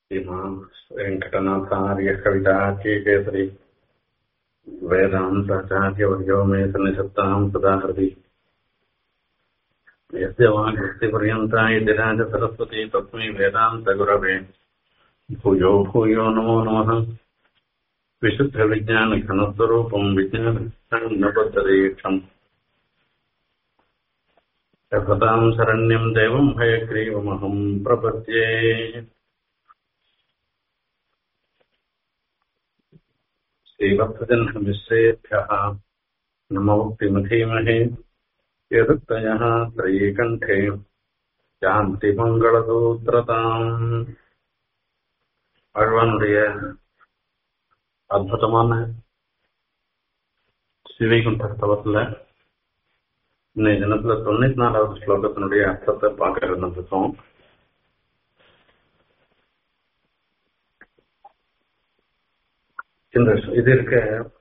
श्रीमान् वेङ्कटनाथार्य कविताकेसरी वेदान्ताचार्यवर्यो मे सन्निधत्ताम् सदा हृदि यस्य वाक्भक्तिपर्यन्ता इति राजसरस्वती तस्मै वेदान्तगुरवे भूयो भूयो नमो नमः विशुद्धविज्ञानघनस्वरूपम् विज्ञानबद्धदीक्षम् सताम् शरण्यम् देवम् हयग्रीवमहम् प्रपद्ये श्रीवत्सजन्ममिश्रेभ्यः नमोक्तिमधीमहे यदुक्तयः त्रयीकण्ठे சாந்திமங்களசூத்திரதாம் ஆழ்வானுடைய அற்புதமான சிவைகுண்ட ஸ்தவத்துல இன்னைய தினத்துல தொண்ணூத்தி நாலாவது ஸ்லோகத்தினுடைய அர்த்தத்தை பார்க்க இருந்திருக்கோம் இந்த இது இருக்க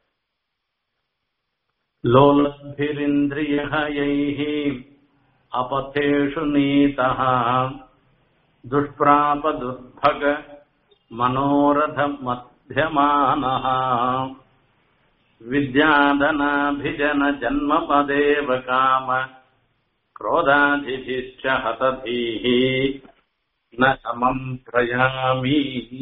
லோலபிரிந்திரியைः अपथेषु नीतः दुष्प्रापदुर्भग मनोरथमध्यमानः विद्याधनाभिजन जन्मपदेव काम क्रोधादिभिश्च हतधीः न समम् प्रयामि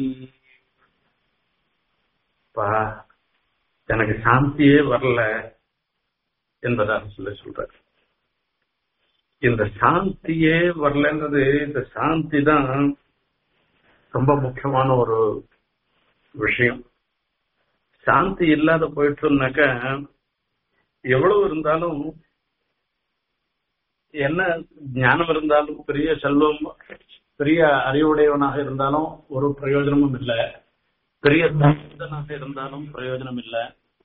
எனக்கு சாந்தியே வரல என்பதாக சொல்லி சொல்றாரு இந்த சாந்தியே வரலன்றது இந்த சாந்தி தான் ரொம்ப முக்கியமான ஒரு விஷயம் சாந்தி இல்லாத போயிட்டுனாக்க எவ்வளவு இருந்தாலும் என்ன ஞானம் இருந்தாலும் பெரிய செல்வம் பெரிய அறிவுடையவனாக இருந்தாலும் ஒரு பிரயோஜனமும் இல்லை பெரிய தனித்தனாக இருந்தாலும் பிரயோஜனம் இல்லை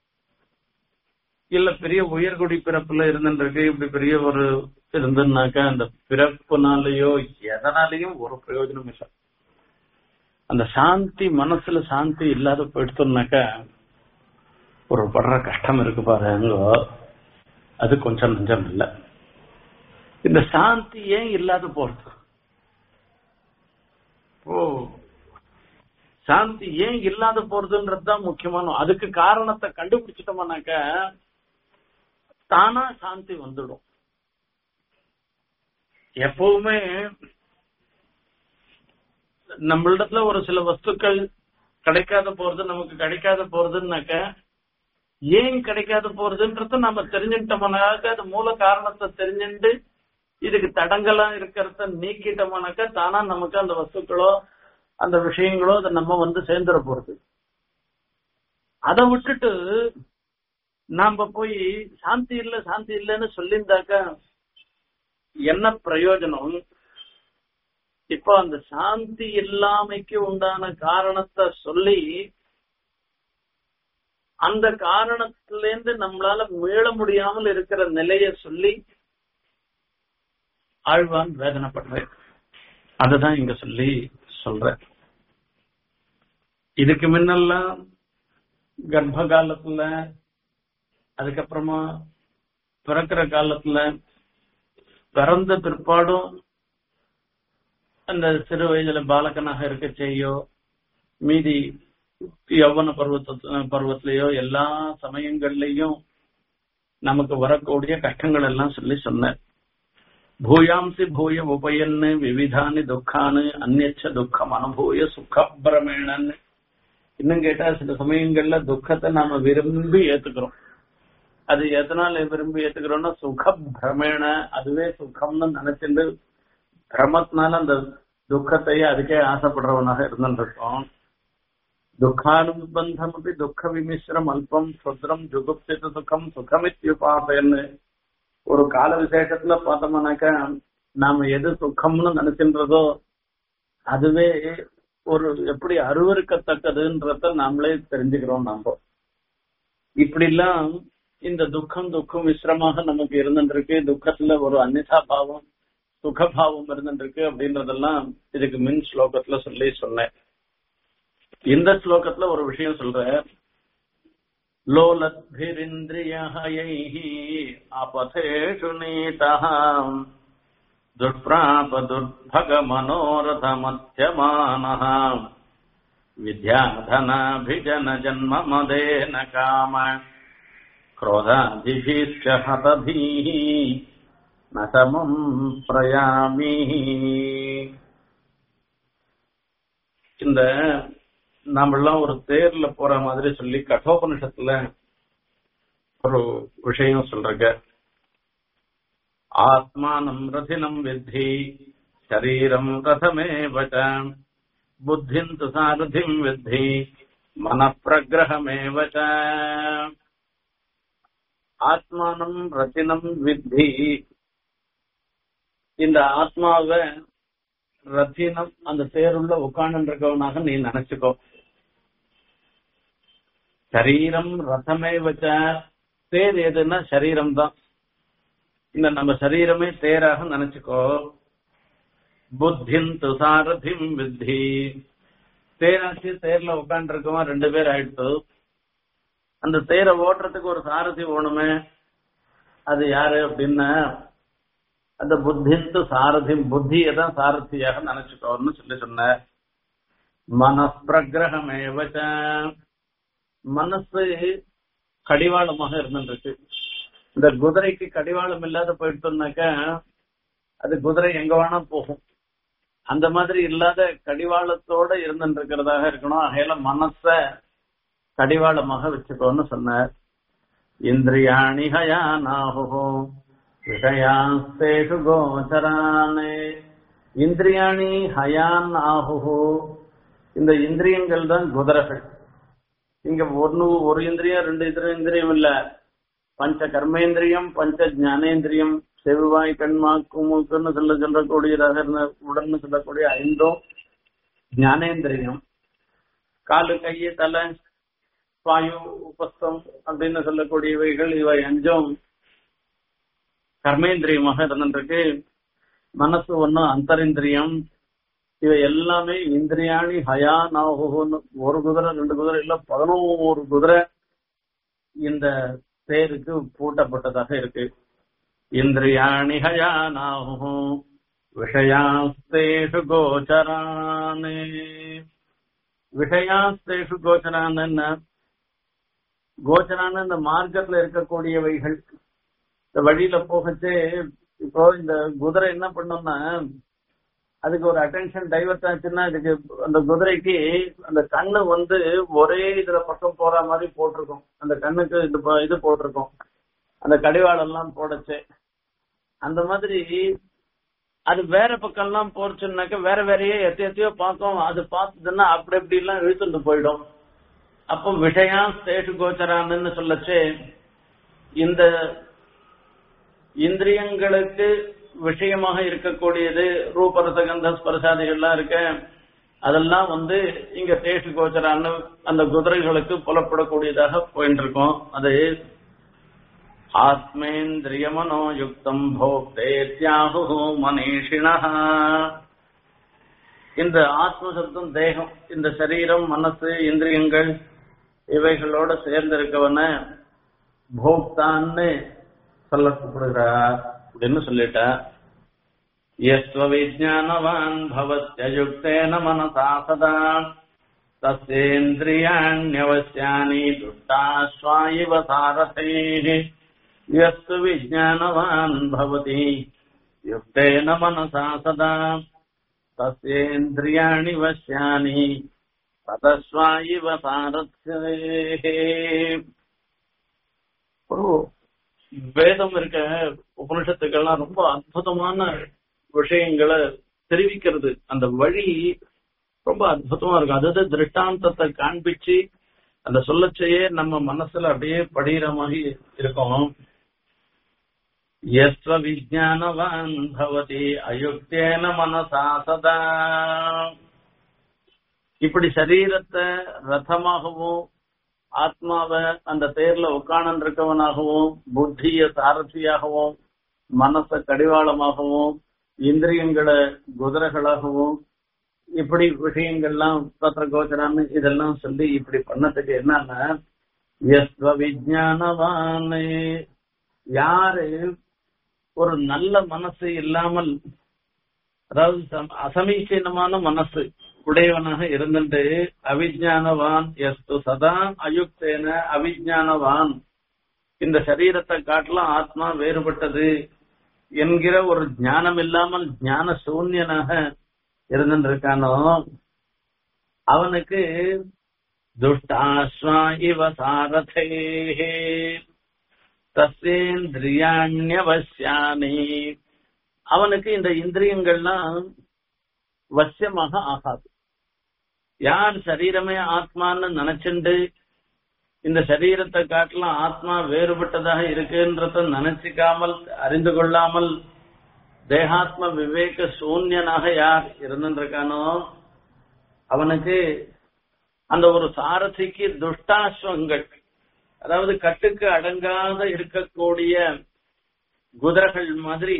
இல்ல பெரிய உயர்குடி பிறப்புல இருந்துருக்கு இப்படி பெரிய ஒரு இருந்துனாக்கா அந்த பிறப்புனாலயோ எதனாலையும் ஒரு பிரயோஜனம் இல்லை அந்த சாந்தி மனசுல சாந்தி இல்லாத போயிடுத்தோம்னாக்கா ஒரு படுற கஷ்டம் இருக்கு பாருங்க அது கொஞ்சம் நஞ்சம் இல்லை இந்த சாந்தி ஏன் இல்லாத போறது ஓ சாந்தி ஏன் இல்லாத போறதுன்றதுதான் முக்கியமான அதுக்கு காரணத்தை கண்டுபிடிச்சிட்டோம்னாக்க தானா சாந்தி வந்துடும் எப்பவுமே நம்மளிடத்துல ஒரு சில வஸ்துக்கள் கிடைக்காத போறது நமக்கு கிடைக்காத போறதுன்னாக்க ஏன் கிடைக்காத போறதுன்றத நம்ம தெரிஞ்சுட்டோம்னாக்க அது மூல காரணத்தை தெரிஞ்சுட்டு இதுக்கு தடங்களா இருக்கிறத நீக்கிட்டோம்னாக்க தானா நமக்கு அந்த வஸ்துக்களோ அந்த விஷயங்களோ அதை நம்ம வந்து சேர்ந்துட போறது அதை விட்டுட்டு நாம போய் சாந்தி இல்ல சாந்தி இல்லைன்னு சொல்லியிருந்தாக்க என்ன பிரயோஜனம் இப்போ அந்த சாந்தி இல்லாமைக்கு உண்டான காரணத்தை சொல்லி அந்த காரணத்திலேருந்து நம்மளால மீள முடியாமல் இருக்கிற நிலைய சொல்லி ஆழ்வான் வேதனைப்படுற அததான் இங்க சொல்லி சொல்ற இதுக்கு முன்னெல்லாம் கர்ப்ப காலத்துல அதுக்கப்புறமா பிறக்கிற காலத்துல பிறந்த பிற்பாடும் அந்த சிறு வயதுல பாலகனாக இருக்க செய்யோ மீதி யௌவன பருவத்த பருவத்திலேயோ எல்லா சமயங்கள்லயும் நமக்கு வரக்கூடிய கஷ்டங்கள் எல்லாம் சொல்லி சொன்ன பூயாம்சி பூய உபயன்னு விவிதானி துக்கானு அந்நச்ச துக்கம் அனுபூய சுகபிரமேணன்னு இன்னும் கேட்டா சில சமயங்கள்ல துக்கத்தை நாம விரும்பி ஏத்துக்கிறோம் அது எதனால விரும்பி ஏத்துக்கிறோம்னா சுக பிரமேண அதுவே சுகம்னு நினைச்சிட்டு பிரமத்தினால அந்த துக்கத்தையே அதுக்கே ஆசைப்படுறவனாக இருந்துருக்கோம் துக்கானுபந்தம் அப்படி துக்க விமிஸ்ரம் அல்பம் சுத்ரம் ஜுகுப்சித சுகம் சுகமித்யுபாசன்னு ஒரு கால விசேஷத்துல பார்த்தோம்னாக்கா நாம எது சுகம்னு நினைக்கின்றதோ அதுவே ஒரு எப்படி அருவறுக்கத்தக்கதுன்றத நாமளே தெரிஞ்சுக்கிறோம் நாம இப்படிலாம் இந்த துக்கம் துக்கம் மிஸ்ரமாக நமக்கு இருந்துருக்கு துக்கத்துல ஒரு அன்னிசா பாவம் சுகபாவம் இருந்துருக்கு அப்படின்றதெல்லாம் இதுக்கு மின் ஸ்லோகத்துல சொல்லி சொன்னேன் இந்த ஸ்லோகத்துல ஒரு விஷயம் சொல்ற लोलद्भिरिन्द्रियहयैः अपथेषु नीतः दुष्प्राप दुर्भगमनोरथमध्यमानः विद्याधनाभिजन जन्म मदेन काम क्रोधादिभिश्च हतभिः न समम् प्रयामि இந்த நாமெல்லாம் ஒரு தேர்ல போற மாதிரி சொல்லி கட்டோபனிஷத்துல ஒரு விஷயம் சொல்றங்க ஆத்மானம் ரதினம் வித்தி சரீரம் ரதமேவ ச புத்திம் து சாரதிம் வித்தி மனப்பிரகிரகமேவ ச ஆத்மானம் ரத்தினம் வித்தி இந்த ஆத்மாவை ரத்தினம் அந்த தேருள்ள உட்கார்ந்து இருக்கவனாக நீ நினைச்சுக்கோ சரீரம் ரதமே வச்ச தேர் எதுன்னா சரீரம் தான் இந்த நம்ம சரீரமே தேராக நினைச்சுக்கோ புத்தின் துசாரதிம் வித்தி தேராச்சு தேர்ல உட்கார்ந்து இருக்கவன் ரெண்டு பேர் ஆயிடுத்து அந்த தேரை ஓட்டுறதுக்கு ஒரு சாரதி வேணுமே அது யாரு அப்படின்னா அந்த புத்திந்து சாரதி புத்தியை தான் சாரதியாக நினைச்சுக்கோன்னு சொல்லி சொன்ன மனப்பிரகிரகமேவச்ச மனசு கடிவாளமாக இருந்துருக்கு இந்த குதிரைக்கு கடிவாளம் இல்லாத போயிட்டோம்னாக்க அது குதிரை எங்க வேணா போகும் அந்த மாதிரி இல்லாத கடிவாளத்தோட இருந்துட்டு இருக்கிறதாக இருக்கணும் அகையில மனச கடிவாளமாக வச்சுக்கோன்னு சொன்னார் இந்திரியாணி ஹயா நாஹோ விஷயாஸ்தேஷு கோச்சரானே இந்திரியாணி ஹயான் ஆஹு இந்த இந்திரியங்கள் தான் குதிரைகள் இங்க ஒன்னு ஒரு இந்திரியம் ரெண்டு இந்திரியம் இந்திரியம் இல்ல பஞ்ச கர்மேந்திரியம் பஞ்ச ஞானேந்திரியம் செவ்வாய் கண்மாக்கு மூக்குன்னு சொல்ல சொல்லக்கூடியதாக இருந்த உடன்னு சொல்லக்கூடிய ஐந்தும் ஞானேந்திரியம் காலு கையை தலை வாயு உபஸ்தம் அப்படின்னு சொல்லக்கூடியவைகள் இவை அஞ்சும் கர்மேந்திரியமாக இருந்துருக்கு மனசு ஒன்னும் அந்தரிந்திரியம் இவை எல்லாமே இந்திரியாணி ஹயா நாகுன்னு ஒரு குதிரை ரெண்டு குதிரை இல்ல பதினோரு குதிரை இந்த தேருக்கு பூட்டப்பட்டதாக இருக்கு இந்திரியாணி ஹயா நாகு விஷயாஸ்தேஷு கோச்சரானே விஷயாஸ்தேஷு கோச்சரான்னு என்ன கோச்சரான இந்த மார்க்கத்துல இருக்கக்கூடியவைகள் இந்த வழியில போகச்சே இப்போ இந்த குதிரை என்ன பண்ணோம்னா அதுக்கு ஒரு அட்டென்ஷன் டைவர்ட் ஆச்சுன்னா இதுக்கு அந்த குதிரைக்கு அந்த கண்ணு வந்து ஒரே இதுல பக்கம் போற மாதிரி போட்டிருக்கும் அந்த கண்ணுக்கு இது ப- இது போட்டிருக்கும் அந்த கடிவாளம் எல்லாம் போடச்சு அந்த மாதிரி அது வேற பக்கம்லாம் போச்சுன்னாக்க வேற வேறையே எத்த எத்தையோ பார்க்கும் அது பார்த்ததுன்னா அப்படி இப்படி எல்லாம் இழுத்துட்டு போயிடும் அப்போ விஷயா ஸ்டேட்டு கோச்சரான்னு சொல்லச்சே இந்த இந்திரியங்களுக்கு விஷயமாக இருக்கக்கூடியது ரூபரசகந்த ஸ்பர்சாதிகள்லாம் இருக்க அதெல்லாம் வந்து இங்க தேசு கோச்சரான்னு அந்த குதிரைகளுக்கு புலப்படக்கூடியதாக போயிட்டு இருக்கோம் அது ஆத்மேந்திரிய மனோயுக்தம் போக்தேத்யாகு மனீஷிணா இந்த ஆத்ம சப்தம் தேகம் இந்த சரீரம் மனசு இந்திரியங்கள் இவைகளோட சேர்ந்து இருக்கவன போக்தான்னு சொல்லப்படுகிறார் அப்படின்னு சொல்லிட்டா யஸ்வ விஜானவான் பவத்யயுக்தேன மனசா சதா தஸ்யேந்திரியாண்யவசியானி துஷ்டாஸ்வாயிவ சாரதைः यस्तु विज्ञानवान् भवति युक्तेन मनसा सदा तस्येन्द्रियाणि वश्यानि ततस्वायिव सारथ्येः ஒரு வேதம் இருக்க உபனிஷத்துக்கள்லாம் ரொம்ப அற்புதமான விஷயங்களை தெரிவிக்கிறது அந்த வழி ரொம்ப அற்புதமா இருக்கும் அதாவது திருஷ்டாந்தத்தை காண்பிச்சு அந்த சொல்லச்சையே நம்ம மனசுல அப்படியே படிகிற மாதிரி இருக்கும் எஸ்வ விஜானவான் பவதி அயுக்தேன மனசா சதா இப்படி சரீரத்தை ரதமாகவும் ஆத்மாவை அந்த தேர்ல உட்கார்ந்து இருக்கவனாகவும் புத்திய சாரதியாகவும் மனச கடிவாளமாகவும் இந்திரியங்களை குதிரைகளாகவும் இப்படி விஷயங்கள்லாம் பத்திர கோச்சரான்னு இதெல்லாம் சொல்லி இப்படி பண்ணதுக்கு என்னன்னா எஸ்வ விஜானவான் யாரு ஒரு நல்ல மனசு இல்லாமல் அதாவது சம்- அசமீச்சீனமான மனசு உடையவனாக இருந்துட்டு அவிஜானவான் எஸ்து சதா அயுக்தேன அவிஜானவான் இந்த சரீரத்தை காட்டிலும் ஆத்மா வேறுபட்டது என்கிற ஒரு ஞானம் இல்லாமல் ஞான சூன்யனாக இருந்திருக்கானோ அவனுக்கு துஷ்டாஸ்வா இவ சாரதே தசேந்திரியாண்யவசியானி அவனுக்கு இந்த இந்திரியங்கள்லாம் வசியமாக ஆகாது யார் சரீரமே ஆத்மான்னு நினைச்சுண்டு இந்த சரீரத்தை காட்டிலும் ஆத்மா வேறுபட்டதாக இருக்குன்றத நினைச்சுக்காமல் அறிந்து கொள்ளாமல் தேகாத்ம விவேக சூன்யனாக யார் இருந்திருக்கானோ அவனுக்கு அந்த ஒரு சாரதிக்கு துஷ்டாஸ்வங்கள் அதாவது கட்டுக்கு அடங்காத இருக்கக்கூடிய குதிரைகள் மாதிரி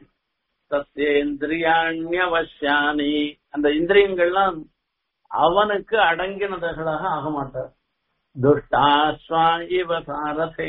சத்யேந்திரியாண்யவசியானி அந்த இந்திரியங்கள்லாம் அவனுக்கு அடங்கினதுகளாக ஆக மாட்டார் துஷ்டாஸ்வா இவ சாரதே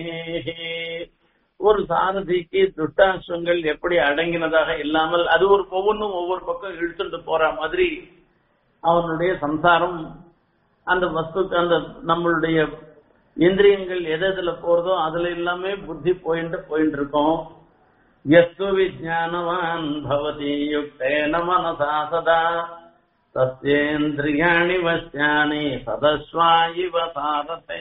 ஒரு சாரதிக்கு துஷ்டாஸ்வங்கள் எப்படி அடங்கினதாக இல்லாமல் அது ஒரு ஒவ்வொன்றும் ஒவ்வொரு பக்கம் இழுத்துட்டு போற மாதிரி அவனுடைய சம்சாரம் அந்த வஸ்துக்கு அந்த நம்மளுடைய இந்திரியங்கள் எது எதுல போறதோ அதுல எல்லாமே புத்தி போயிட்டு போயிட்டு இருக்கோம் எஸ்து விஜானவான் பவதி யுக்தேன மனசா சதா சத்யேந்திரியாணி வசியானி சதஸ்வா இவ சாரதே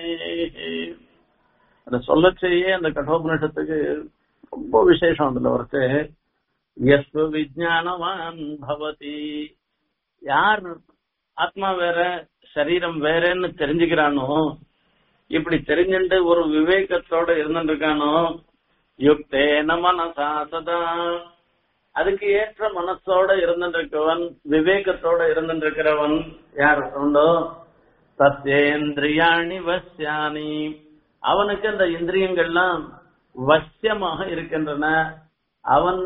அந்த சொல்ல செய்ய அந்த கட்டோபனிஷத்துக்கு ரொம்ப விசேஷம் அதுல ஒருத்து எஸ்து விஜானவான் பவதி யார் ஆத்மா வேற சரீரம் வேறன்னு தெரிஞ்சுக்கிறானோ இப்படி தெரிஞ்சுட்டு ஒரு விவேகத்தோட இருந்துருக்கானோ யுக்தேன மனசா சதா அதுக்கு ஏற்ற மனசோட இருந்துருக்கவன் விவேகத்தோட இருந்துருக்கிறவன் யார் உண்டோ சத்யேந்திரியாணி வசியானி அவனுக்கு அந்த இந்திரியங்கள்லாம் வசியமாக இருக்கின்றன அவன்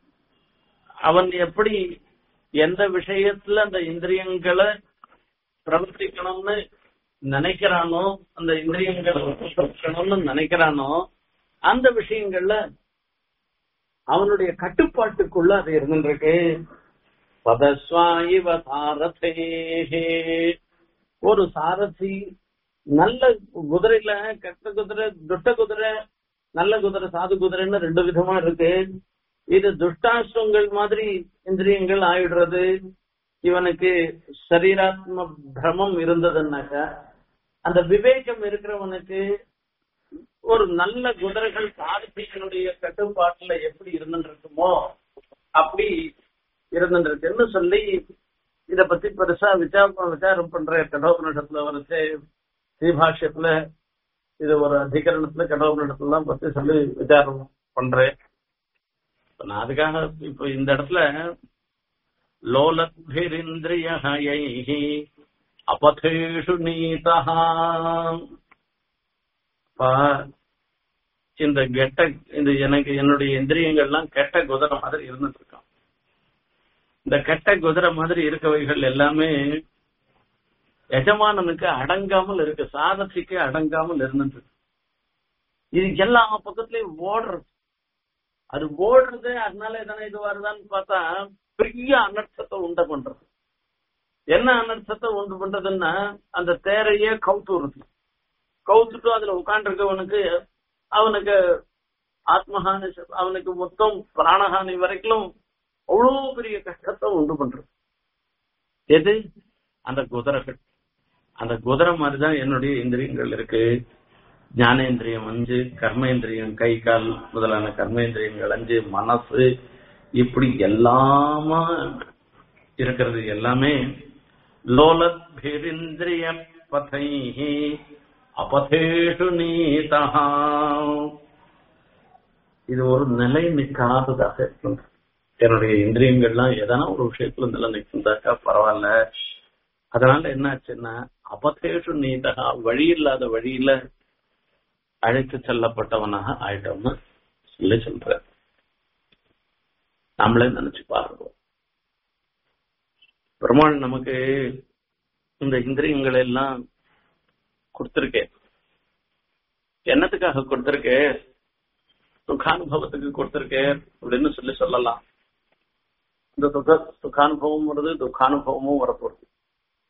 அவன் எப்படி எந்த விஷயத்துல அந்த இந்திரியங்களை பிரவர்த்திக்கணும்னு நினைக்கிறானோ அந்த இந்திரியங்களை பிரவர்த்திக்கணும்னு நினைக்கிறானோ அந்த விஷயங்கள்ல அவனுடைய கட்டுப்பாட்டுக்குள்ள அது இருந்துருக்கு பதஸ்வாயிவ சாரதேஹே ஒரு சாரதி நல்ல குதிரையில கெட்ட குதிரை துட்ட குதிரை நல்ல குதிரை சாது குதிரைன்னு ரெண்டு விதமா இருக்கு இது துஷ்டாசிரங்கள் மாதிரி இந்திரியங்கள் ஆயிடுறது இவனுக்கு சரீராத்ம பிரமம் இருந்ததுன்னாக்கா அந்த விவேகம் இருக்கிறவனுக்கு ஒரு நல்ல குதிரைகள் சாரதிகளுடைய கட்டுப்பாட்டுல எப்படி இருந்துருக்குமோ அப்படி இருந்துருக்குன்னு சொல்லி இத பத்தி பெருசா விசாரம் விசாரம் பண்ற கடோபனிடத்துல வரைச்சு ஸ்ரீபாஷ்யத்துல இது ஒரு அதிகரணத்துல கடோபனிடத்துல பத்தி சொல்லி விசாரம் பண்றேன் நான் அதுக்காக இப்ப இந்த இடத்துல லோலத்பிரிந்திரியஹயை அபதேஷு நீதா இந்த கெட்ட இந்த எனக்கு என்னுடைய இந்திரியங்கள்லாம் கெட்ட குதிரை மாதிரி இருந்துட்டு இருக்கான் இந்த கெட்ட குதிரை மாதிரி இருக்கவைகள் எல்லாமே எஜமானனுக்கு அடங்காமல் இருக்கு சாரதிக்கு அடங்காமல் இருந்துட்டு இருக்கு இது எல்லா பக்கத்துலயும் ஓடுறது அது ஓடுறது அதனால எதனா இது வருதான்னு பார்த்தா பெரிய அனர்த்தத்தை உண்டு பண்றது என்ன அனர்த்தத்தை உண்டு பண்றதுன்னா அந்த தேரையே கவுத்துறது கவுத்துட்டு அதுல உட்காந்துருக்கவனுக்கு அவனுக்கு ஆத்மஹானி அவனுக்கு மொத்தம் பிராணஹானி வரைக்கும் அவ்வளவு பெரிய கஷ்டத்தை உண்டு பண்றது எது அந்த குதிரைகள் அந்த குதிரை மாதிரிதான் என்னுடைய இந்திரியங்கள் இருக்கு ஞானேந்திரியம் அஞ்சு கர்மேந்திரியம் கை கால் முதலான கர்மேந்திரியங்கள் அஞ்சு மனசு இப்படி எல்லாமா இருக்கிறது எல்லாமே லோலத் பேரிந்திரிய பதை அபதேஷு நீதா இது ஒரு நிலை நிற்காததாக இருக்கின்றது என்னுடைய இந்திரியங்கள்லாம் எதனா ஒரு விஷயத்துல நிலை நிற்கின்றாக்கா பரவாயில்ல அதனால என்னாச்சுன்னா அபதேஷு நீதா வழி இல்லாத வழியில அழைத்து செல்லப்பட்டவனாக ஆயிட்டோம்னு சொல்லி சொல்ற நம்மளே நினைச்சு பாருவோம் பெருமாள் நமக்கு இந்த இந்திரியங்களை எல்லாம் கொடுத்திருக்கேன் என்னத்துக்காக கொடுத்திருக்கேன் சுகானுபவத்துக்கு கொடுத்திருக்கேன் அப்படின்னு சொல்லி சொல்லலாம் இந்த துக்க சுகானுபவம் வருது துக்கானுபவமும் வரப்போகுது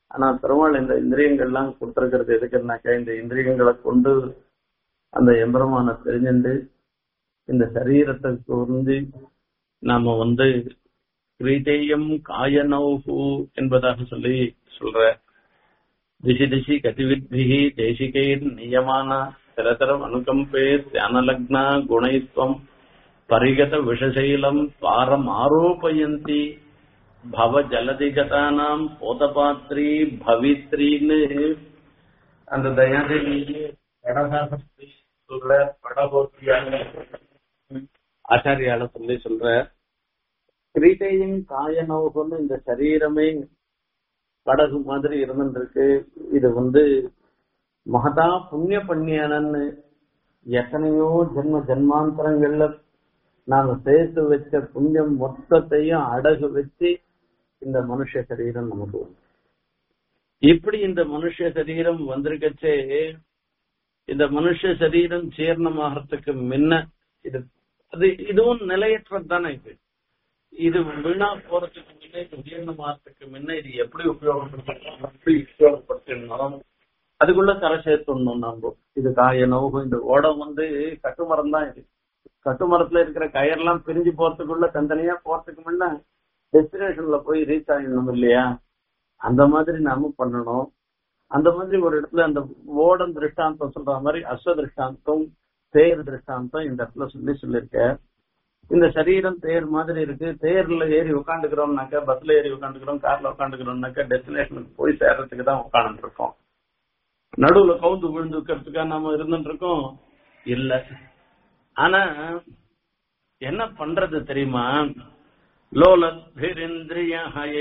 ஆனா பெருமாள் இந்த இந்திரியங்கள்லாம் கொடுத்திருக்கிறது எதுக்குன்னாக்கா இந்த இந்திரியங்களை கொண்டு அந்த எம்பெருமான தெரிஞ்சுண்டு இந்த சரீரத்தை கூர்ந்து நாம வந்து கிரீதேயம் காயனௌகு என்பதாக சொல்லி சொல்ற திசி திசி கதிவித்பிகி தேசிகைர் நியமான திரதரம் அனுகம்பே தியானலக்னா குணைத்வம் பரிகத விஷசைலம் பாரம் ஆரோபயந்தி பவ ஜலதிகதானாம் போதபாத்ரி பவித்ரின்னு அந்த தயாதேவி கடகாசக்தி சொல்ற படகோட்டியான ஆச்சாரியால சொல்லி சொல்ற கிரீட்டையும் காயனோகம்னு இந்த சரீரமே படகு மாதிரி இருந்துருக்கு இது வந்து மகதா புண்ணிய பண்ணியானன்னு எத்தனையோ ஜென்ம ஜென்மாந்தரங்கள்ல நாம சேர்த்து வச்ச புண்ணியம் மொத்தத்தையும் அடகு வச்சு இந்த மனுஷ சரீரம் நமக்கு வந்து இப்படி இந்த மனுஷ சரீரம் வந்திருக்கச்சே இந்த மனுஷ சரீரம் ஜீர்ணமாகறதுக்கு முன்ன இது அது இதுவும் நிலையற்றது தானே இது இது வீணா போறதுக்கு முன்ன இது ஜீர்ணமாகறதுக்கு முன்ன இது எப்படி உபயோகப்படுத்தணும் எப்படி உபயோகப்படுத்தணும் அதுக்குள்ள கரை சேர்த்துடணும் நம்ம இது காய நோகும் இந்த ஓடம் வந்து கட்டுமரம் தான் இது கட்டுமரத்துல இருக்கிற கயர்லாம் பிரிஞ்சு போறதுக்குள்ள தனித்தனியா போறதுக்கு முன்ன டெஸ்டினேஷன்ல போய் ரீச் ஆகிடணும் இல்லையா அந்த மாதிரி நாம பண்ணணும் அந்த மாதிரி ஒரு இடத்துல அந்த ஓடம் திருஷ்டாந்தம் சொல்ற மாதிரி அஸ்வ திருஷ்டாந்தம் தேர் திருஷ்டாந்தம் இந்த இடத்துல சொல்லி சொல்லியிருக்க இந்த சரீரம் தேர் மாதிரி இருக்கு தேர்ல ஏறி உட்காந்துக்கிறோம்னாக்கா பஸ்ல ஏறி உட்காந்துக்கிறோம் கார்ல உட்காந்துக்கிறோம்னாக்கா டெஸ்டினேஷனுக்கு போய் சேர்றதுக்கு தான் உட்காந்துட்டு இருக்கோம் நடுவுல கவுந்து விழுந்துக்கிறதுக்கா நாம இருந்துட்டு இருக்கோம் இல்ல ஆனா என்ன பண்றது தெரியுமா லோலத்பிரிந்திரிய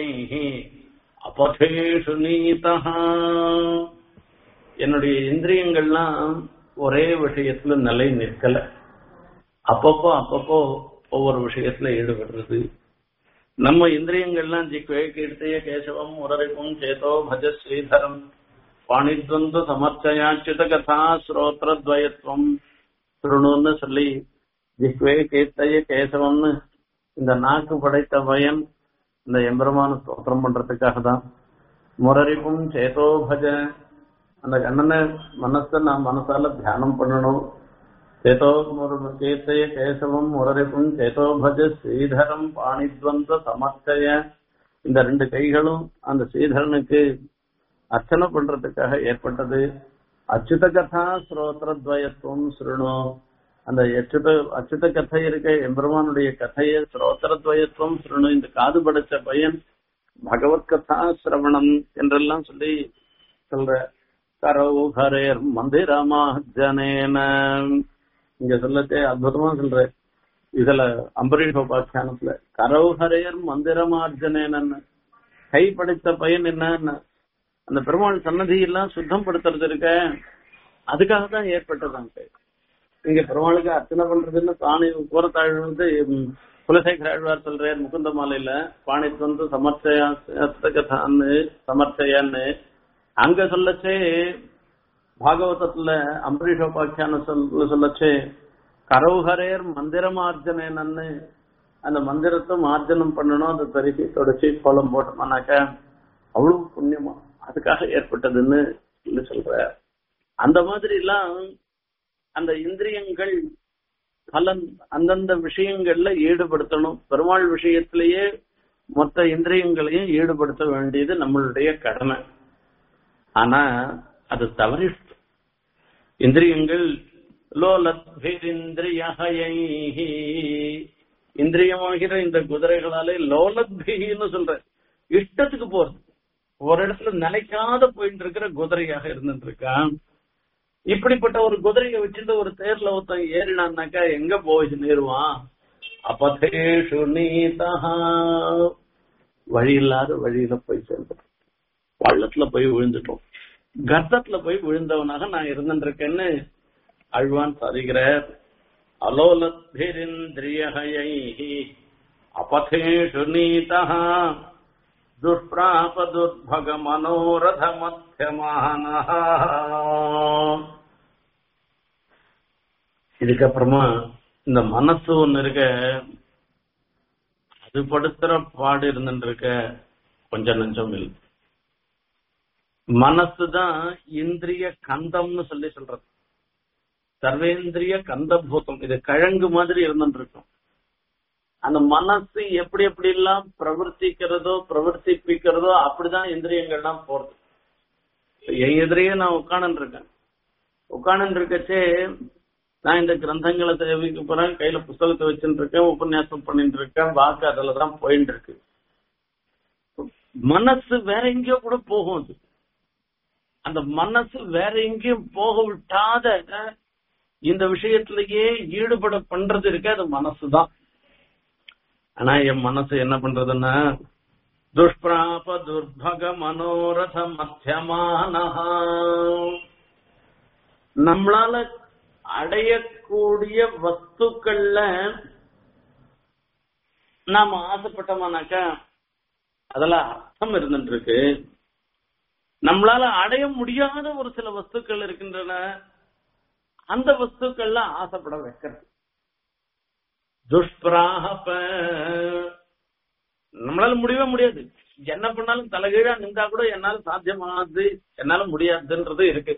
அபதேஷு நீதா என்னுடைய இந்திரியங்கள்லாம் ஒரே விஷயத்துல நிலை நிற்கல அப்பப்போ அப்பப்போ ஒவ்வொரு விஷயத்துல ஈடுபடுறது நம்ம இந்திரியங்கள்லாம் ஜிக்வே கீர்த்திய கேசவம் உரரிப்பும் சேதோ பஜ ஸ்ரீதரம் பாணித்வந்து சமர்ச்சயாச்சுத கதா ஸ்ரோத்ரத்வயத்வம் திருணுன்னு சொல்லி ஜிக்வே கீர்த்தய கேசவம்னு இந்த நாக்கு படைத்த பயன் இந்த எம்பெருமான ஸ்தோத்திரம் பண்றதுக்காக தான் முரரிப்பும் சேதோ பஜ அந்த கண்ணனை மனசை நான் மனசால தியானம் பண்ணணும் சேதோ கீர்த்தய கேசவம் முரரிப்பும் சேதோ பஜ ஸ்ரீதரம் பாணித்வந்த சமர்ச்சய இந்த ரெண்டு கைகளும் அந்த ஸ்ரீதரனுக்கு அர்ச்சனை பண்றதுக்காக ஏற்பட்டது அச்சுத கதா ஸ்ரோத்திரத்வயத்துவம் சுருணு அந்த அச்சுத அச்சுத கதை இருக்க எம்பெருமானுடைய கதையை ஸ்ரோத்திரத்வயத்துவம் சுருணு இந்த காது படைச்ச பையன் பகவத் கதா சிரவணம் என்றெல்லாம் சொல்லி சொல்ற கரௌஹரேர் மந்திரமா ஜனேன இங்க சொல்லத்தே அற்புதமா சொல்ற இதுல அம்பரீஷ் உபாக்கியானத்துல கரௌஹரேர் மந்திரமார்ஜனேனன்னு கை படைத்த பையன் என்ன அந்த பெருமாள் சன்னதியெல்லாம் சுத்தம் படுத்துறது இருக்க அதுக்காக தான் ஏற்பட்டதாங்க இங்க பெருமாளுக்கு அர்ச்சனை பண்றதுன்னு தானே கூறத்தாழ் வந்து குலசேகர ஆழ்வார் சொல்றார் முகுந்த மாலையில பாணித்து வந்து சமர்ச்சயான்னு சமர்ச்சயான்னு அங்க சொல்லச்சே பாகவதத்துல அம்பரீஷோபாக்கியான சொல்ல சொல்லச்சே கரௌஹரேர் மந்திரமார்ஜனேனன்னு அந்த மந்திரத்தை மார்ஜனம் பண்ணணும் அந்த தரிசி தொடச்சி கோலம் போட்டோம்னாக்க அவ்வளவு புண்ணியமா அதுக்காக ஏற்பட்டதுன்னு சொல்லி சொல்ற அந்த மாதிரி எல்லாம் அந்த இந்திரியங்கள் பலன் அந்தந்த விஷயங்கள்ல ஈடுபடுத்தணும் பெருமாள் விஷயத்திலேயே மொத்த இந்திரியங்களையும் ஈடுபடுத்த வேண்டியது நம்மளுடைய கடமை ஆனா அது தவறிட்டு இந்திரியங்கள் லோலத்பிரிந்திரியை இந்திரியமாகிற இந்த குதிரைகளாலே லோலத்பின்னு சொல்ற இஷ்டத்துக்கு போறது ஒரு இடத்துல நிலைக்காத போயிட்டு இருக்கிற குதிரையாக இருந்துட்டு இருக்கான் இப்படிப்பட்ட ஒரு குதிரையை வச்சுட்டு ஒரு தேர்ல ஒருத்தன் ஏறினான்னாக்கா எங்க போய் நேருவான் அப்பதேஷு நீதா வழி இல்லாத வழியில போய் சேர்ந்தோம் பள்ளத்துல போய் விழுந்துட்டோம் கர்த்தத்துல போய் விழுந்தவனாக நான் இருந்துட்டு இருக்கேன்னு அழ்வான் சாதிக்கிறார் அலோலத்ரிந்திரியை அபதேஷு நீதா துஷ்பிராப துர்பக மனோரத மத்தியமான இதுக்கப்புறமா இந்த மனசு ஒண்ணு இருக்க அது படுத்துற பாடு இருந்துட்டு இருக்க கொஞ்சம் நஞ்சம் இல்லை மனசு தான் இந்திரிய கந்தம்னு சொல்லி சொல்றது சர்வேந்திரிய கந்தபூதம் இது கிழங்கு மாதிரி இருந்துட்டு இருக்கும் அந்த மனசு எப்படி எப்படி எல்லாம் பிரவர்த்திக்கிறதோ பிரவர்த்திப்பிக்கிறதோ அப்படிதான் இந்திரியங்கள்லாம் போறது என் எதிரையே நான் உட்காந்து இருக்கேன் உட்காந்து இருக்கச்சே நான் இந்த கிரந்தங்களை தேவைக்கு போறேன் கையில புஸ்தகத்தை வச்சுட்டு இருக்கேன் உபன்யாசம் பண்ணிட்டு இருக்கேன் வாக்கு அதுல தான் போயிட்டு இருக்கு மனசு வேற எங்கேயோ கூட போகும் அது அந்த மனசு வேற எங்கேயும் போக விட்டாத இந்த விஷயத்திலேயே ஈடுபட பண்றது இருக்கு அது மனசுதான் ஆனா என் மனசு என்ன பண்றதுன்னா துஷ்பிராப துர்பக மனோரத மத்தியமானஹா நம்மளால அடையக்கூடிய வஸ்துக்கள்ல நாம ஆசைப்பட்டோம்னாக்கா அதுல அர்த்தம் இருந்துட்டு இருக்கு நம்மளால அடைய முடியாத ஒரு சில வஸ்துக்கள் இருக்கின்றன அந்த வஸ்துக்கள்ல ஆசைப்பட வைக்கிறது துஷ்பிராப நம்மளால முடியவே முடியாது என்ன பண்ணாலும் தலைகீழா நின்றா கூட என்னால சாத்தியமானது என்னால முடியாதுன்றது இருக்கு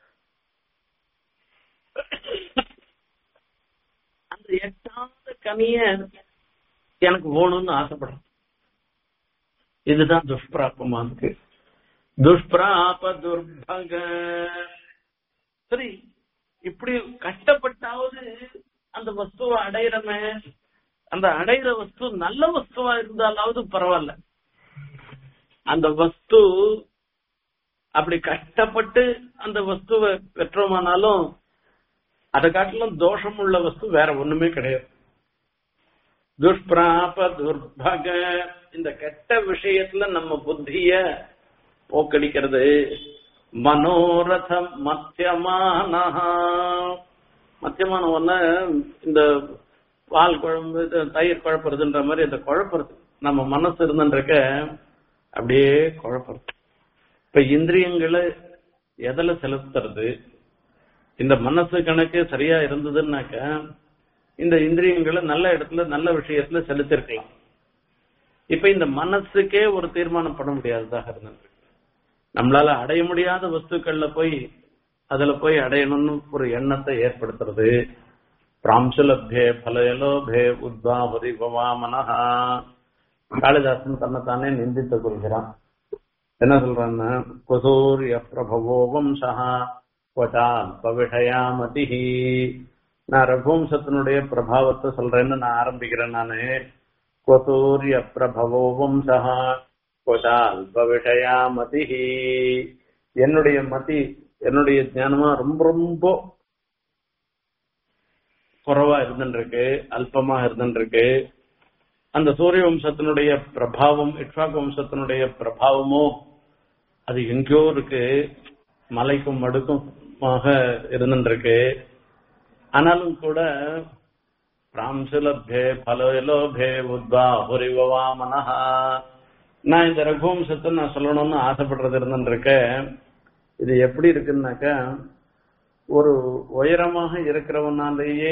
அந்த எட்டாத கனிய எனக்கு வேணும்னு ஆசைப்படுறேன் இதுதான் துஷ்பிராபமா இருக்கு துஷ்பிராப துர்பக சரி இப்படி கஷ்டப்பட்டாவது அந்த வஸ்துவை அடையிறமே அந்த அடையிற வஸ்து நல்ல வஸ்துவா இருந்தாலாவது பரவாயில்ல அந்த வஸ்து அப்படி கஷ்டப்பட்டு அந்த வஸ்துவை பெற்றோமானாலும் அதை காட்டிலும் தோஷம் உள்ள வஸ்து வேற ஒண்ணுமே கிடையாது துஷ்பிராப துர்பக இந்த கெட்ட விஷயத்துல நம்ம புத்திய போக்கடிக்கிறது மனோரதம் மத்தியமானஹா மத்தியமான ஒண்ணு இந்த பால் குழம்பு இது தயிர் குழப்பறதுன்ற மாதிரி இந்த குழப்பறது நம்ம மனசு இருந்துருக்க அப்படியே குழப்பறது இப்ப இந்திரியங்களை எதுல செலுத்துறது இந்த மனசு கணக்கு சரியா இருந்ததுன்னாக்க இந்த இந்திரியங்களை நல்ல இடத்துல நல்ல விஷயத்துல செலுத்திருக்கலாம் இப்ப இந்த மனசுக்கே ஒரு தீர்மானம் பண்ண முடியாததாக இருந்தது நம்மளால அடைய முடியாத வஸ்துக்கள்ல போய் அதுல போய் அடையணும்னு ஒரு எண்ணத்தை ஏற்படுத்துறது பிராம்சுலப்தே பலயலோபே உத்வாபதி பவாமனஹா காளிதாசன் தன்னைத்தானே நிந்தித்துக் கொள்கிறான் என்ன சொல்றான்னா குசூரிய பிரபவோ வம்சா கொட்டால்ப விஷயாமதி நான் ரகுவம்சத்தினுடைய பிரபாவத்தை சொல்றேன்னு நான் ஆரம்பிக்கிறேன் நானு கொசூரிய பிரபவோ வம்சா கொட்டால்ப விஷயாமதி என்னுடைய மதி என்னுடைய ஞானமா ரொம்ப ரொம்ப குறைவா இருந்துருக்கு அல்பமா இருந்துருக்கு அந்த சூரிய வம்சத்தினுடைய பிரபாவம் இட்வாக் வம்சத்தினுடைய பிரபாவமோ அது எங்கேயோ இருக்கு மலைக்கும் மடுக்குமாக இருந்துருக்கு ஆனாலும் கூட பிராம்சுலபே பலோபே உத்வா ஹுரிவா மனஹா நான் இந்த ரகுவம்சத்தை நான் சொல்லணும்னு ஆசைப்படுறது இருந்துருக்க இது எப்படி இருக்குன்னாக்கா ஒரு உயரமாக இருக்கிறவனாலேயே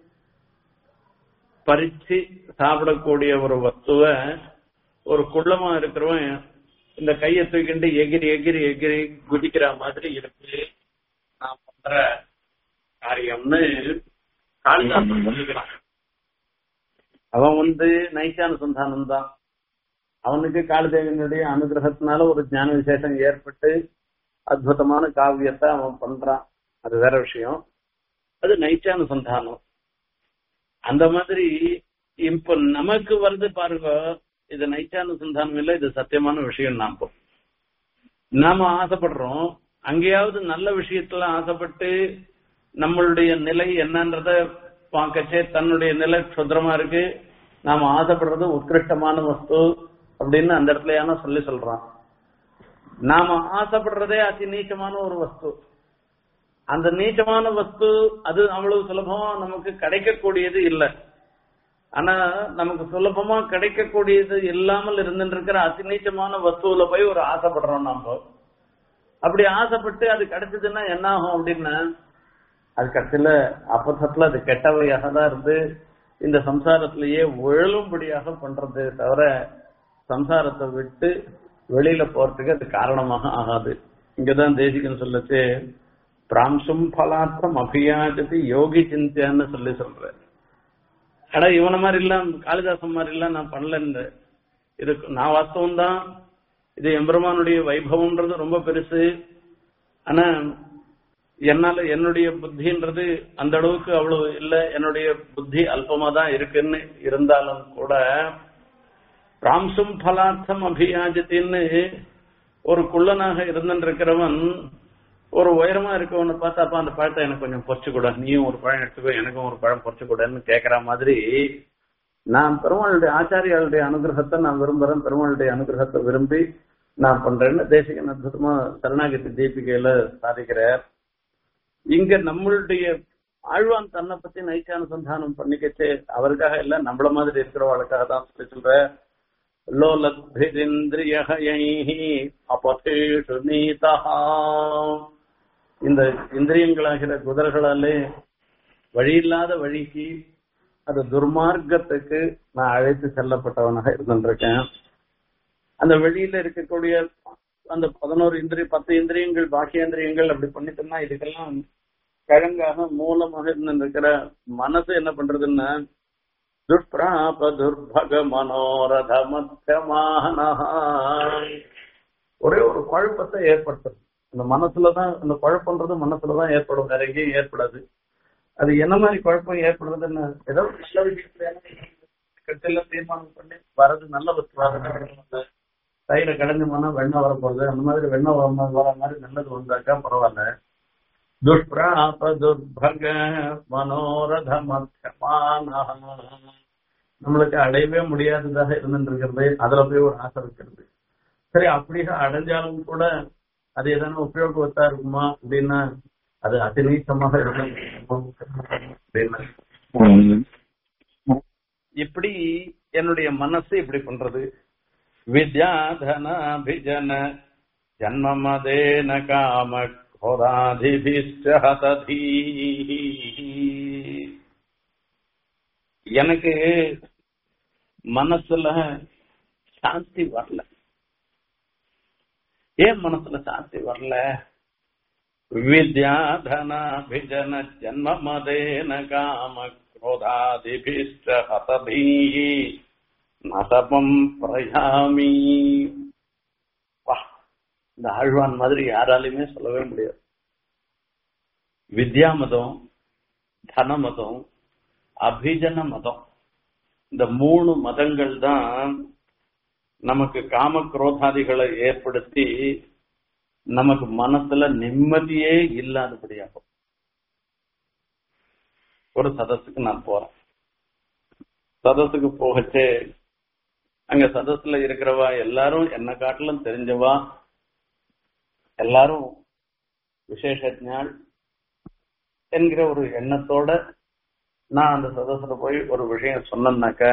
பறிச்சு சாப்பிடக்கூடிய ஒரு வஸ்துவ ஒரு குள்ளமா இருக்கிறவன் இந்த கையை தூக்கிட்டு எகிரி எகிரி எகிரி குதிக்கிற மாதிரி இருக்கு நான் பண்ற காரியம்னு காளிதாசன் சொல்லுகிறான் அவன் வந்து நைச்சானுசந்தானம் தான் அவனுக்கு காளிதேவனுடைய அனுகிரகத்தினால ஒரு ஞான விசேஷம் ஏற்பட்டு அற்புதமான காவியத்தை அவன் பண்றான் அது வேற விஷயம் அது நைச்சானுசந்தானம் அந்த மாதிரி இப்ப நமக்கு வருது பாருங்க இது நைச்சானுசந்தானம் இல்ல இது சத்தியமான விஷயம் நாம நாம ஆசைப்படுறோம் அங்கேயாவது நல்ல விஷயத்துல ஆசைப்பட்டு நம்மளுடைய நிலை என்னன்றத பார்க்கச்சே தன்னுடைய நிலை சுதரமா இருக்கு நாம ஆசைப்படுறது உத்கிருஷ்டமான வஸ்து அப்படின்னு அந்த இடத்துல ஏன்னா சொல்லி சொல்றான் நாம ஆசைப்படுறதே அதி நீச்சமான ஒரு வஸ்து அந்த நீச்சமான வஸ்து அது அவ்வளவு சுலபமா நமக்கு கிடைக்கக்கூடியது இல்லை ஆனா நமக்கு சுலபமா கிடைக்கக்கூடியது இல்லாமல் இருந்துட்டு இருக்கிற அதி நீச்சமான வஸ்துவில போய் ஒரு ஆசைப்படுறோம் நம்ம அப்படி ஆசைப்பட்டு அது கிடைச்சதுன்னா என்ன ஆகும் அப்படின்னா அது கடைசியில அப்பசத்துல அது கெட்டவையாக தான் இருந்து இந்த சம்சாரத்திலேயே உழலும்படியாக பண்றது தவிர சம்சாரத்தை விட்டு வெளியில போறதுக்கு அது காரணமாக ஆகாது இங்கதான் தேசிகன் சொல்லச்சு பிராம்சும் பலார்த்தம் அபியாஜதி யோகி சிந்தியான்னு சொல்லி சொல்ற அடா இவன மாதிரி இல்ல காளிதாசன் மாதிரி இல்ல நான் பண்ணலன்னு இது நான் வாஸ்தவம் தான் இது எம்பெருமானுடைய வைபவம்ன்றது ரொம்ப பெருசு ஆனா என்னால என்னுடைய புத்தின்றது அந்த அளவுக்கு அவ்வளவு இல்ல என்னுடைய புத்தி அல்பமா தான் இருக்குன்னு இருந்தாலும் கூட ராம்சும் பலார்த்தம் அபியாஜத்தின்னு ஒரு குள்ளனாக இருந்திருக்கிறவன் ஒரு உயரமா இருக்கவனை பார்த்து அப்ப அந்த பழத்தை எனக்கு கொஞ்சம் பொறிச்சு கூட நீயும் ஒரு பழம் எடுத்துக்கோ எனக்கும் ஒரு பழம் பொறிச்சு கூடன்னு கேக்குற மாதிரி நான் பெருமாளுடைய ஆச்சாரியாளுடைய அனுகிரகத்தை நான் விரும்புறேன் பெருமாளுடைய அனுகிரகத்தை விரும்பி நான் பண்றேன்னு தேசிகன் அற்புதமா சரணாகதி தீபிகையில சாதிக்கிறார் இங்க நம்மளுடைய ஆழ்வான் தன்னை பத்தி நைச்சானுசந்தானம் பண்ணிக்கச்சு அவருக்காக இல்ல நம்மள மாதிரி இருக்கிறவளுக்காக தான் சொல்லி சொல்ற லோலத்ரிந்திரியகைஹி அபதேஷு நீதா இந்த இந்திரியங்களாகிற குதிரைகளாலே வழியில்லாத வழிக்கு அது துர்மார்க்கத்துக்கு நான் அழைத்து செல்லப்பட்டவனாக இருந்திருக்கேன் அந்த வெளியில இருக்கக்கூடிய அந்த பதினோரு இந்திரிய பத்து இந்திரியங்கள் பாக்கியேந்திரியங்கள் அப்படி பண்ணிட்டோம்னா இதுக்கெல்லாம் கிழங்காக மூலமாக இருந்திருக்கிற மனசு என்ன பண்றதுன்னா துஷ்பிராப துர்பக மனோரத மத்தியமான ஒரே ஒரு குழப்பத்தை ஏற்படுத்துறது அந்த மனசுலதான் அந்த குழப்பம்ன்றது மனசுலதான் ஏற்படும் வேற எங்கேயும் ஏற்படாது அது என்ன மாதிரி குழப்பம் ஏற்படுறதுன்னு ஏதோ நல்ல விஷயத்துல கட்டில தீர்மானம் பண்ணி வரது நல்ல வஸ்துவாக தயிரை கடைஞ்சோம்னா வெண்ணெய் வரப்போகுது அந்த மாதிரி வெண்ணெய் வர வர மாதிரி நல்லது வந்தாக்கா பரவாயில்ல துஷ்பிராப துர்பக மனோரத மத்தியமான நம்மளுக்கு அடையவே முடியாததாக இருந்துருக்கிறது அதுல போய் ஒரு ஆசை வைக்கிறது சரி அப்படியே அடைஞ்சாலும் கூட அது எதனா உபயோகத்தா இருக்குமா அப்படின்னா அது அதிநீசமாக இருக்கும் இப்படி என்னுடைய மனசு இப்படி பண்றது வித்யாதனாபிஜன ஜன்மமதேன காம கோராதிபிஷ்டஹதீ எனக்கு மனசுல சாந்தி வரல ஏன் மனசுல சாந்தி வரல வித்யாதனாபிஜன ஜன்ம மதேன காம क्रोधादिभिश्च हतभिः நசபம் பிரயாமி இந்த ஆழ்வான் மாதிரி யாராலையுமே சொல்லவே முடியாது வித்யா மதம் தன மதம் அபிஜன மதம் இந்த மூணு மதங்கள் தான் நமக்கு காம குரோதாதிகளை ஏற்படுத்தி நமக்கு மனசுல நிம்மதியே இல்லாதபடியாகும் ஒரு சதஸுக்கு நான் போறேன் சதஸுக்கு போகச்சே அங்க சதஸ்ல இருக்கிறவா எல்லாரும் என்ன காட்டிலும் தெரிஞ்சவா எல்லாரும் விசேஷஞாள் என்கிற ஒரு எண்ணத்தோட நான் அந்த சதஸ்ல போய் ஒரு விஷயம் சொன்னேன்னாக்க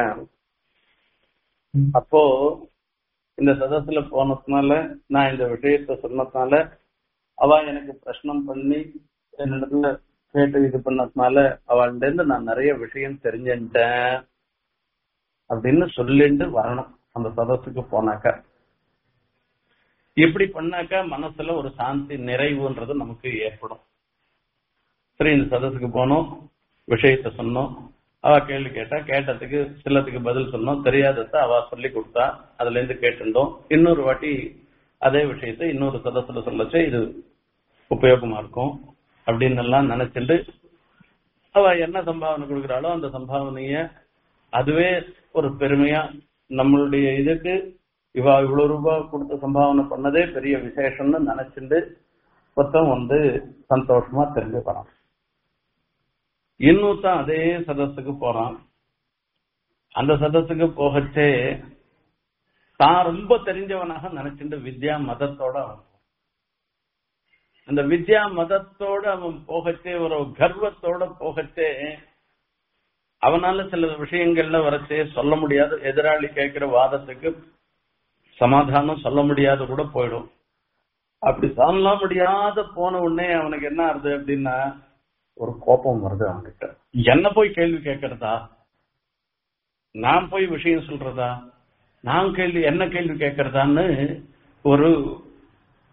அப்போ இந்த சதஸ்ல போனதுனால நான் இந்த விஷயத்த சொன்னதுனால அவ எனக்கு பிரச்சனம் பண்ணி என்னிடத்துல கேட்டு இது பண்ணதுனால அவள்கிட்ட இருந்து நான் நிறைய விஷயம் தெரிஞ்சுட்டேன் அப்படின்னு சொல்லிட்டு வரணும் அந்த சதஸுக்கு போனாக்கா இப்படி பண்ணாக்கா மனசுல ஒரு சாந்தி நிறைவுன்றது நமக்கு ஏற்படும் சரி இந்த சதஸுக்கு போனோம் விஷயத்த சொன்னோம் அவ கேள்வி கேட்டா கேட்டதுக்கு சிலத்துக்கு பதில் சொன்னோம் தெரியாதத அவ சொல்லி கொடுத்தா அதுல இருந்து கேட்டிருந்தோம் இன்னொரு வாட்டி அதே விஷயத்த இன்னொரு சதஸ்ல சொல்லச்சு இது உபயோகமா இருக்கும் அப்படின்னு எல்லாம் நினைச்சிட்டு அவ என்ன சம்பாவனை கொடுக்குறாளோ அந்த சம்பாவனைய அதுவே ஒரு பெருமையா நம்மளுடைய இதுக்கு இவா இவ்வளவு ரூபாய் கொடுத்து சம்பாவனை பண்ணதே பெரிய விசேஷம்னு நினைச்சிட்டு மொத்தம் வந்து சந்தோஷமா தெரிஞ்சு போறான் இன்னொருத்தன் அதே சதஸுக்கு போறான் அந்த சதஸுக்கு போகச்சே தான் ரொம்ப தெரிஞ்சவனாக நினைச்சிட்டு வித்யா மதத்தோட அவன் அந்த வித்யா மதத்தோட அவன் போகச்சே ஒரு கர்வத்தோட போகச்சே அவனால சில விஷயங்கள்ல வரச்சே சொல்ல முடியாது எதிராளி கேட்கிற வாதத்துக்கு சமாதானம் சொல்ல முடியாத கூட போயிடும் அப்படி சொல்ல முடியாத போன உடனே அவனுக்கு என்ன ஆறுது அப்படின்னா ஒரு கோபம் வருது அவன்கிட்ட என்ன போய் கேள்வி கேட்கறதா நான் போய் விஷயம் சொல்றதா நான் கேள்வி என்ன கேள்வி கேட்கறதான்னு ஒரு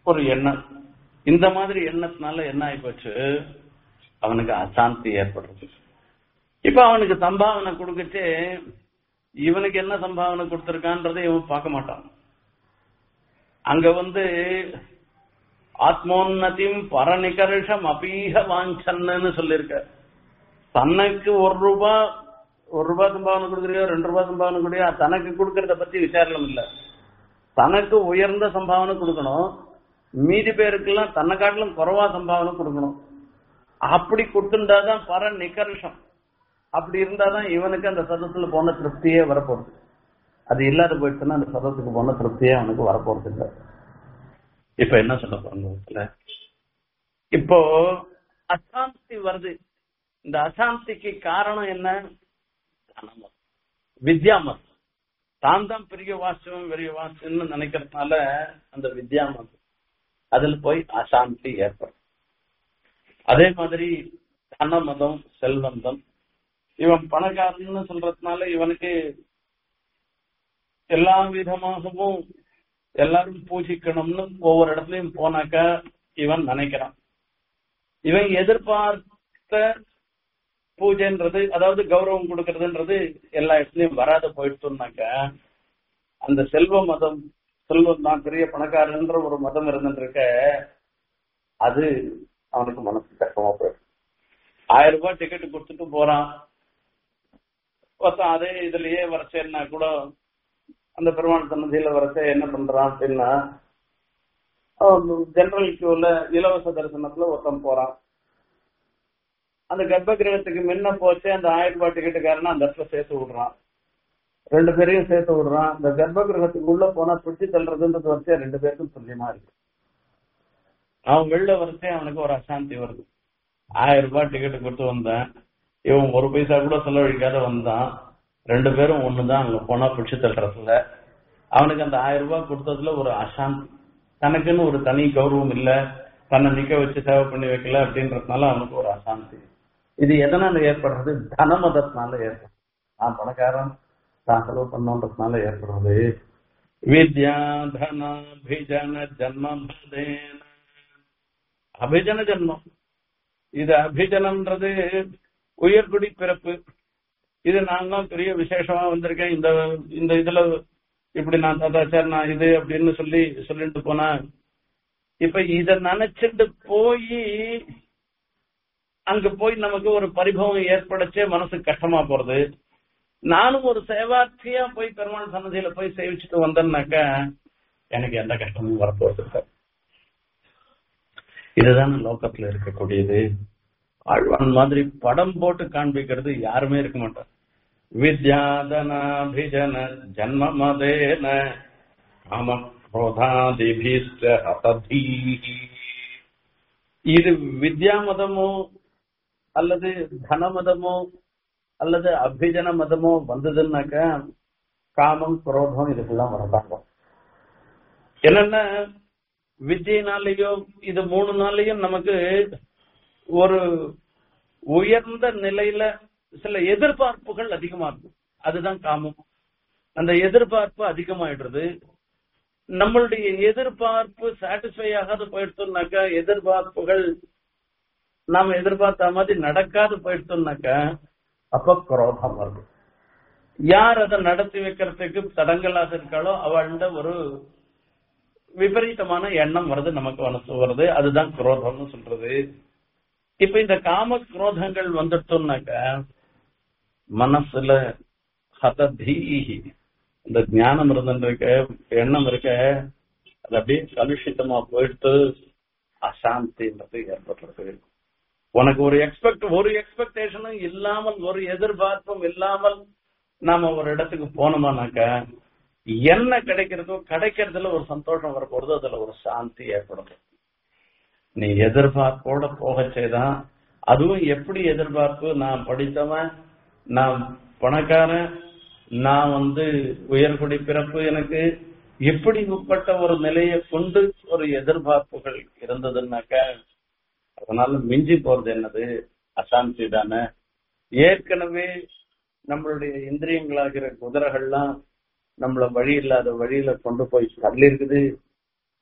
ஒரு எண்ணம் இந்த மாதிரி எண்ணத்தினால என்ன ஆயிப்போச்சு அவனுக்கு அசாந்தி ஏற்படுறது இப்ப அவனுக்கு சம்பாவனை கொடுக்கச்சு இவனுக்கு என்ன சம்பாவனை கொடுத்திருக்கான்றதை இவன் பார்க்க மாட்டான் அங்க வந்து ஆத்மோன்னதியும் பரநிகர்ஷம் அபீக வாஞ்சன்னு சொல்லியிருக்க தனக்கு ஒரு ரூபா ஒரு ரூபாய் சம்பாவனை கொடுக்குறியோ ரெண்டு ரூபாய் சம்பாவனை கொடுறியோ தனக்கு கொடுக்கறத பத்தி விசாரணம் இல்ல தனக்கு உயர்ந்த சம்பாவனை கொடுக்கணும் மீதி பேருக்கெல்லாம் தன்னை காட்டிலும் குறைவா சம்பாவனை கொடுக்கணும் அப்படி கொடுத்துட்டாதான் பர நிகர்ஷம் அப்படி இருந்தாதான் இவனுக்கு அந்த சதத்துல போன திருப்தியே வரப்போகுது அது இல்லாத போயிடுச்சுன்னா அந்த சதத்துக்கு போன திருப்தியே அவனுக்கு வரப்போறது இல்லை இப்ப என்ன சொல்ல போறாங்க இப்போ அசாந்தி வருது இந்த அசாந்திக்கு காரணம் என்ன தனமத் வித்யாமத் தான் தான் பெரிய வாஸ்தவம் பெரிய வாஸ்தவம்னு நினைக்கிறதுனால அந்த வித்யாமத் அதுல போய் அசாந்தி ஏற்படும் அதே மாதிரி தனமதம் செல்வந்தம் இவன் பணக்காரன்னு சொல்றதுனால இவனுக்கு எல்லா விதமாகவும் எல்லாரும் பூஜிக்கணும்னு ஒவ்வொரு இடத்துலயும் போனாக்கா இவன் நினைக்கிறான் இவன் எதிர்பார்த்த பூஜைன்றது அதாவது கௌரவம் கொடுக்கறதுன்றது எல்லா இடத்துலயும் வராத போயிடுச்சுனாக்க அந்த செல்வ மதம் செல்வம் தான் பெரிய பணக்காரன்ற ஒரு மதம் இருந்துட்டு இருக்க அது அவனுக்கு மனசு கஷ்டமா போயிடும் ஆயிரம் ரூபாய் டிக்கெட் கொடுத்துட்டு போறான் ஒருத்தன் அதே இதுலயே வரச்சேன்னா கூட அந்த பெருமாள் சன்னதியில வரச்ச என்ன பண்றான் அப்படின்னா ஜெனரல் கியூல இலவச தரிசனத்துல ஒருத்தன் போறான் அந்த கர்ப்ப கிரகத்துக்கு முன்ன போச்சு அந்த ஆயிரம் ரூபாய் டிக்கெட்டுக்காரன அந்த இடத்துல சேர்த்து விடுறான் ரெண்டு பேரையும் சேர்த்து விடுறான் இந்த கர்ப்ப கிரகத்துக்கு உள்ள போனா பிடிச்சி தள்ளுறதுன்றது வச்சு ரெண்டு பேருக்கும் துல்லியமா இருக்கு அவன் வெளில வரச்சே அவனுக்கு ஒரு அசாந்தி வருது ஆயிரம் ரூபாய் டிக்கெட் கொடுத்து வந்தேன் இவன் ஒரு பைசா கூட செலவழிக்காத வந்தான் ரெண்டு பேரும் ஒண்ணுதான் அங்க போனா பிடிச்சி தள்ளுறதுல அவனுக்கு அந்த ஆயிரம் ரூபாய் கொடுத்ததுல ஒரு அசாந்தி தனக்குன்னு ஒரு தனி கௌரவம் இல்ல தன்னை நிக்க வச்சு சேவை பண்ணி வைக்கல அப்படின்றதுனால அவனுக்கு ஒரு அசாந்தி இது எதனால ஏற்படுறது தனமதத்தினால ஏற்படும் நான் பணக்காரன் தான் செலவு பண்ணோன்றதுனால ஏற்படுறது வித்யா தனாபிஜன ஜன்மபதேன அபிஜன ஜன்மம் இது அபிஜனம்ன்றது உயர்குடி பிறப்பு இது நான் பெரிய விசேஷமா வந்திருக்கேன் இந்த இந்த இதுல இப்படி நான் தாத்தா சார் நான் இது அப்படின்னு சொல்லி சொல்லிட்டு போனா இப்ப இத நினைச்சிட்டு போய் அங்க போய் நமக்கு ஒரு பரிபவம் ஏற்படச்சே மனசு கஷ்டமா போறது நானும் ஒரு சேவார்த்தியா போய் பெருமாள் சன்னதியில போய் சேவிச்சுட்டு வந்தேன்னாக்கா எனக்கு எந்த கஷ்டமும் வரப்போறது இல்லை இதுதானே லோக்கத்துல இருக்கக்கூடியது ஆழ்வான் மாதிரி படம் போட்டு காண்பிக்கிறது யாருமே இருக்க மாட்டார் வித்யாதனாபிஜன ஜன்ம மதேன காம குரோதாதிபீஷ்ட ஹததீஹி இது வித்யா மதமோ அல்லது தன மதமோ அல்லது அபிஜன மதமோ வந்ததுன்னாக்க காமம் குரோதம் இதுக்கெல்லாம் வரதாங்க என்னன்னா வித்தியினாலேயோ இது மூணு நாளையும் நமக்கு ஒரு உயர்ந்த நிலையில சில எதிர்பார்ப்புகள் அதிகமா இருக்கும் அதுதான் காமம் அந்த எதிர்பார்ப்பு அதிகமாயிடுறது நம்மளுடைய எதிர்பார்ப்பு சாட்டிஸ்ஃபை ஆகாத போயிடுத்தோம்னாக்கா எதிர்பார்ப்புகள் நாம எதிர்பார்த்த மாதிரி நடக்காது போயிடுத்தோம்னாக்கா அப்ப குரோதம் வருது யார் அதை நடத்தி வைக்கிறதுக்கு தடங்களாக இருக்காளோ அவள்கிட்ட ஒரு விபரீதமான எண்ணம் வருது நமக்கு மனசு வருது அதுதான் குரோதம்னு சொல்றது இப்ப இந்த காம குரோதங்கள் வந்துட்டோம்னாக்க மனசுல ஹததீஹி இந்த ஞானம் இருந்துருக்க எண்ணம் இருக்க அது அப்படியே கலுஷித்தமா போயிட்டு அசாந்தின்றது ஏற்படுறது உனக்கு ஒரு எக்ஸ்பெக்ட் ஒரு எக்ஸ்பெக்டேஷனும் இல்லாமல் ஒரு எதிர்பார்ப்பும் இல்லாமல் நாம ஒரு இடத்துக்கு போனோமானாக்க என்ன கிடைக்கிறதோ கிடைக்கிறதுல ஒரு சந்தோஷம் வரப்போறது அதுல ஒரு சாந்தி ஏற்படும் நீ எதிர்பார்ப்போட போக செய்தான் அதுவும் எப்படி எதிர்பார்ப்பு நான் படித்தவன் நான் பணக்காரன் நான் வந்து உயர்குடி பிறப்பு எனக்கு எப்படி உட்பட்ட ஒரு நிலையை கொண்டு ஒரு எதிர்பார்ப்புகள் இருந்ததுன்னாக்க அதனால மிஞ்சி போறது என்னது அசாந்தி தானே ஏற்கனவே நம்மளுடைய இந்திரியங்களாகிற குதிரைகள்லாம் நம்மள வழி இல்லாத வழியில கொண்டு போய் தள்ளி இருக்குது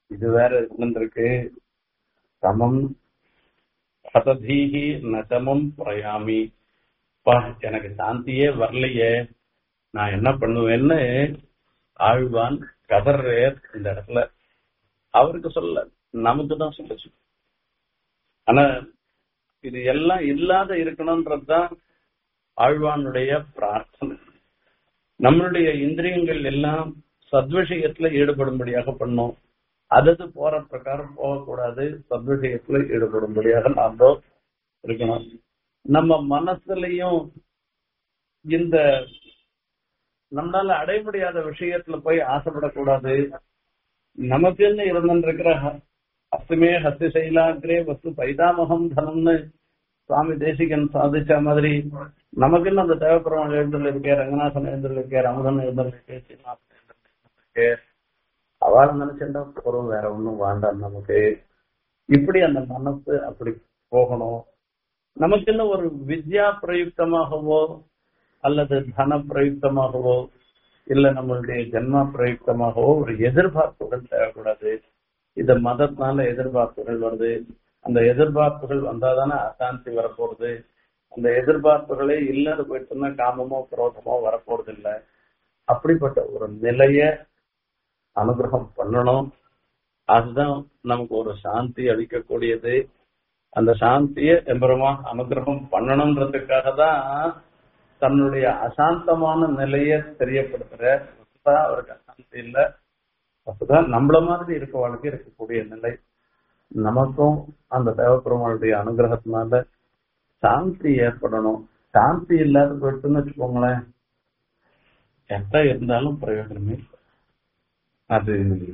இது வேற இருந்திருக்கு சமம் சததீகி நசமம் பிரயாமி பா எனக்கு சாந்தியே வரலையே நான் என்ன பண்ணுவேன்னு ஆழ்வான் கதர்றேர் இந்த இடத்துல அவருக்கு சொல்ல நமக்கு தான் சொல்லுச்சு ஆனா இது எல்லாம் இல்லாத இருக்கணும்ன்றதுதான் ஆழ்வானுடைய பிரார்த்தனை நம்மளுடைய இந்திரியங்கள் எல்லாம் சத்விஷயத்துல ஈடுபடும்படியாக பண்ணோம் அதது போற பிரகாரம் போகக்கூடாது சத்விஷயத்துல ஈடுபடும்படியாக நாம இருக்கணும் நம்ம மனசுலயும் இந்த நம்மளால அடைய முடியாத விஷயத்துல போய் ஆசைப்படக்கூடாது நமக்குன்னு இருந்திருக்கிற அஸ்துமே ஹஸ்தி சைலாகிரே வஸ்து பைதாமகம் தனம்னு சுவாமி தேசிகன் சாதிச்ச மாதிரி நமக்குன்னு அந்த தேவபுரம் எழுந்தல் இருக்கே ரங்கநாதன் எழுந்தல் இருக்கே ரமதன் எழுந்தல் இருக்கே சீனிவாசன் எழுந்தல் இருக்கே அவள் நினைச்சுட்டா போறோம் வேற ஒண்ணும் வேண்டாம் நமக்கு இப்படி அந்த மனசு அப்படி போகணும் நமக்குன்னு ஒரு வித்யா பிரயுக்தமாகவோ அல்லது தன பிரயுக்தமாகவோ இல்ல நம்மளுடைய ஜென்ம பிரயுக்தமாகவோ ஒரு எதிர்பார்ப்புகள் தேவைக்கூடாது இந்த மதத்தினால எதிர்பார்ப்புகள் வருது அந்த எதிர்பார்ப்புகள் வந்தாதானே அசாந்தி வரப்போறது அந்த எதிர்பார்ப்புகளே இல்லாத போயிட்டுன்னா காமமோ குரோதமோ வரப்போறது இல்லை அப்படிப்பட்ட ஒரு நிலைய அனுகிரகம் பண்ணணும் அதுதான் நமக்கு ஒரு சாந்தி அளிக்கக்கூடியது அந்த சாந்தியை எம்பெருமா அனுகிரகம் பண்ணணும்ன்றதுக்காக தான் தன்னுடைய அசாந்தமான நிலைய தெரியப்படுத்துற வசுதா அவருக்கு அசாந்தி இல்ல வசுதா நம்மள மாதிரி இருக்க வாழ்க்கை இருக்கக்கூடிய நிலை நமக்கும் அந்த தேவப்பெருமாளுடைய அனுகிரகத்தினால சாந்தி ஏற்படணும் சாந்தி இல்லாத போயிட்டுன்னு வச்சுக்கோங்களேன் எத்த இருந்தாலும் பிரயோஜனமே இல்லை அது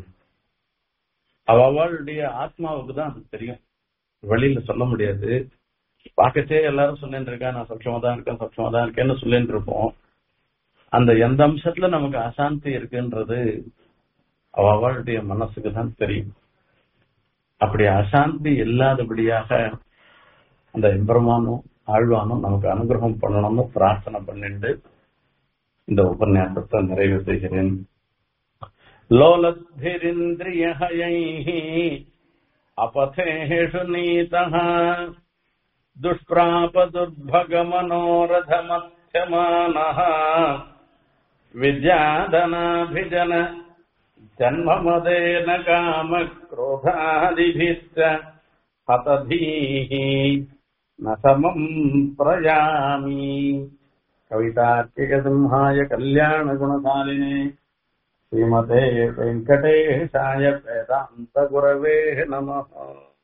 அவளுடைய ஆத்மாவுக்கு தான் அது தெரியும் வெளியில சொல்ல முடியாது பார்க்கச்சே எல்லாரும் சொல்லிட்டு இருக்கா நான் சட்சமா தான் இருக்கேன் சட்சமா தான் இருக்கேன்னு சொல்லிட்டு இருப்போம் அந்த எந்த அம்சத்துல நமக்கு அசாந்தி இருக்குன்றது அவளுடைய மனசுக்கு தான் தெரியும் அப்படி அசாந்தி இல்லாதபடியாக அந்த எம்பெருமானும் ஆழ்வானும் நமக்கு அனுகிரகம் பண்ணணும்னு பிரார்த்தனை பண்ணிட்டு இந்த உபன்யாசத்தை நிறைவு செய்கிறேன் लोलद्भिरिन्द्रियहयैः अपथेषु नीतः दुष्प्रापदुर्भगमनोरथमध्यमानः विद्याधनाभिजन जन्ममदेन कामक्रोधादिभिश्च हतधीः न समम् प्रयामि कवितार्किकसिंहाय कल्याणगुणशालिने श्रीमते वेङ्कटेशाय वेदान्तगुरवे नमः